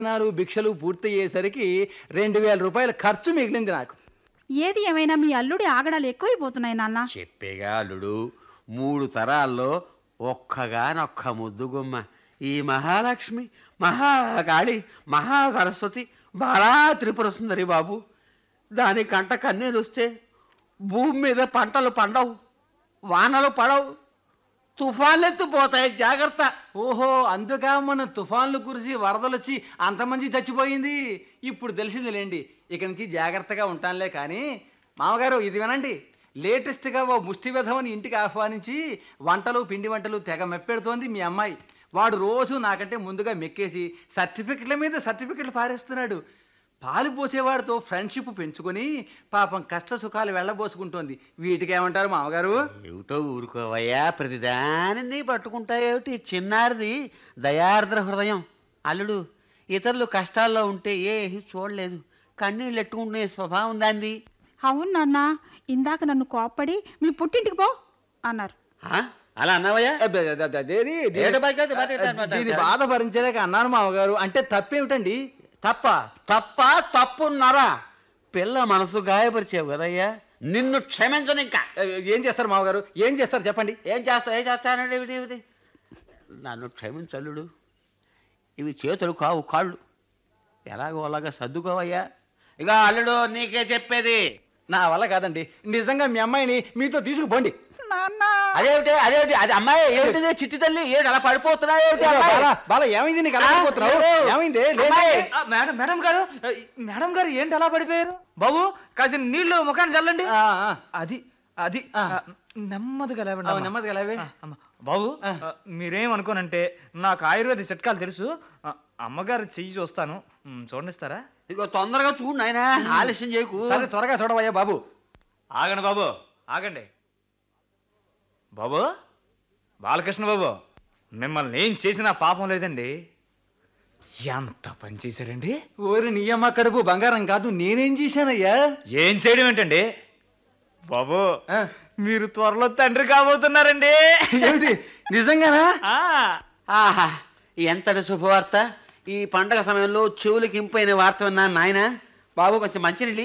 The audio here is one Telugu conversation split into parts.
నాలుగు భిక్షలు పూర్తయ్యేసరికి రెండు వేల రూపాయల ఖర్చు మిగిలింది నాకు ఏది ఏమైనా మీ అల్లుడి ఆగడాలు ఎక్కువైపోతున్నాయి నాన్న చెప్పేగా అల్లుడు మూడు తరాల్లో ఒక్కగానొక్క ముద్దు గుమ్మ ఈ మహాలక్ష్మి మహాకాళి మహాసరస్వతి బాలా త్రిపుర సుందరి బాబు దాని కంట కన్నీరు వస్తే భూమి మీద పంటలు పండవు వానలు పడవు తుఫాన్లెత్తిపోతాయి జాగ్రత్త ఓహో అందుక మన తుఫాన్లు కురిసి వరదలు వచ్చి అంతమంది చచ్చిపోయింది ఇప్పుడు తెలిసిందిలేండి ఇక నుంచి జాగ్రత్తగా ఉంటానులే కానీ మామగారు ఇది వినండి లేటెస్ట్గా ఓ ముష్టి విధవని ఇంటికి ఆహ్వానించి వంటలు పిండి వంటలు తెగ మెప్పెడుతోంది మీ అమ్మాయి వాడు రోజు నాకంటే ముందుగా మెక్కేసి సర్టిఫికెట్ల మీద సర్టిఫికెట్లు పారేస్తున్నాడు పాలు పోసేవాడితో ఫ్రెండ్షిప్ పెంచుకొని పాపం కష్ట సుఖాలు వెళ్ళబోసుకుంటోంది వీటికి ఏమంటారు మామగారు ఏమిటో ఊరుకోవయ్యా ప్రతిదానిని పట్టుకుంటాయేమిటి చిన్నారిది దయార్ద్ర హృదయం అల్లుడు ఇతరులు కష్టాల్లో ఉంటే ఏమీ చూడలేదు కన్నీళ్ళు ఎట్టుకునే స్వభావం దాంది అవును నాన్న ఇందాక నన్ను కోప్పడి మీ పుట్టింటికి పో అన్నారు ఆ? అలా అన్నావయ్యా అబ్బే, అబ్బే, అబ్బే, అదేది, ఇది- ఏడు బాగా అయితే బాగా అయితే దీని బాధ భరించలేక అన్నాను మామగారు అంటే తప్పేమిటండి తప్ప తప్ప తప్పున్నారా పిల్ల మనసు గాయపరిచావు కదయ్యా నిన్ను క్షమించను ఇంకా ఏ, ఏం చేస్తారు మామగారు ఏం చేస్తారు చెప్పండి ఏం చేస్తావు ఏం చేస్తానండి ఇవి ఇవి నన్ను క్షమించల్లుడు ఇవి చేతులు కావు కాళ్ళు ఎలాగో అలాగా సర్దుకోవయ్యా ఇక అల్లుడు నీకే చెప్పేది నా వల్ల కాదండి నిజంగా మీ అమ్మాయిని మీతో తీసుకుపోండి నాన్న అదేమిటి అదేమిటి అది అమ్మాయి ఏమిటిది చిట్టి తల్లి ఏమిటి అలా పడిపోతున్నావు ఏమిటి అమ్మాయి? బాలా, బాలా, ఏమైంది నీకు అలా ఆ, అయిపోతున్నావు? లేదు. ఏమైంది అమ్మాయి. లేదే. ఆ, మేడం మేడం గారు ఆ, మేడం గారు ఏంటి అలా పడిపోయారు బాబు కాసిన నీళ్లు ముఖాన్ని చల్లండి ఆ, ఆ, అది అది ఆ. ఆ, నెమ్మదిగా లేవండి ఆ, అమ్మా. నెమ్మదిగా లేవే. ఆ, అమ్మ. బాబు ఆ. ఆ, మీరేం అనుకోనంటే నాకు ఆయుర్వేద చిట్కాలు తెలుసు ఆ, అమ్మగారు చెయ్యి చూస్తాను మ్, చూడనిస్తారా ఇగో తొందరగా చూడు నాయనా ఆలస్యం చేయకు సరే త్వరగా చూడవయ్యా బాబు ఆగండి బాబు ఆగండి బాబు బాలకృష్ణ బాబు మిమ్మల్ని ఏం చేసినా పాపం లేదండి ఎంత పని చేశారండి ఓరి నీయమ్మ కడుపు బంగారం కాదు నేనేం చేశానయ్యా ఏం చేయడం ఏంటండి బాబు ఆ, మీరు త్వరలో తండ్రి కాబోతున్నారండి ఏమిటి నిజంగానా ఆ, ఆహా ఎంతటి శుభవార్త ఈ పండగ సమయంలో చెవులకి ఇంపైన వార్త విన్నాను నాయన బాబు కొంచెం మంచినీళ్ళు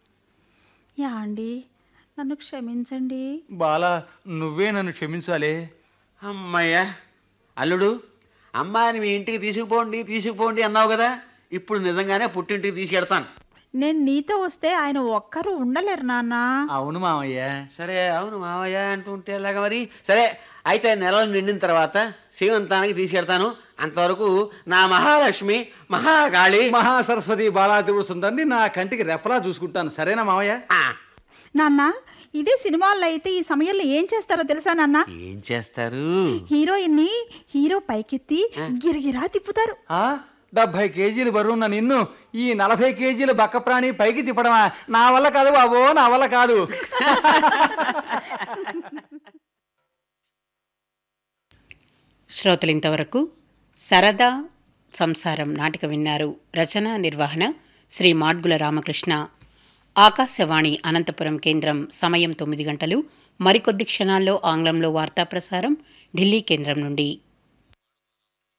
యా అండి నన్ను క్షమించండి బాలా నువ్వే నన్ను క్షమించాలి అమ్మయ్య అల్లుడు అమ్మాయిని మీ ఇంటికి తీసుకుపోండి తీసుకుపోండి అన్నావు కదా ఇప్పుడు నిజంగానే పుట్టింటికి తీసుకెడతాను నేను నీతో వస్తే ఆయన ఒక్కరు ఉండలేరు నాన్న అవును మామయ్య సరే అవును మావయ్య అంటుంటే ఎలాగ మరి సరే అయితే నెలలు నిండిన తర్వాత శ్రీమంతానికి తీసుకెడతాను అంతవరకు నా మహాలక్ష్మి మహాకాళి మహాసరస్వతి బాలాదేవుడు సుందరిని నా కంటికి రెప్పలా చూసుకుంటాను సరేనా మామయ్య ఆ, నాన్న ఇదే సినిమాల్లో అయితే ఈ సమయంలో ఏం చేస్తారో తెలుసా నాన్న ఏం చేస్తారు హీరోయిన్ ని హీరో పైకెత్తి గిరగిరా తిప్పుతారు ఆ డెబ్భై కేజీలు బరువున్న నిన్ను ఈ నలభై కేజీల బక్క ప్రాణి పైకి తిప్పడమా నా వల్ల కాదు బాబో నా వల్ల కాదు శ్రోతలు ఇంతవరకు సరదా సంసారం నాటిక విన్నారు రచన నిర్వహణ శ్రీ మాడ్గుల రామకృష్ణ ఆకాశవాణి అనంతపురం కేంద్రం సమయం తొమ్మిది గంటలు మరికొద్ది క్షణాల్లో ఆంగ్లంలో వార్తా ప్రసారం ఢిల్లీ కేంద్రం నుండి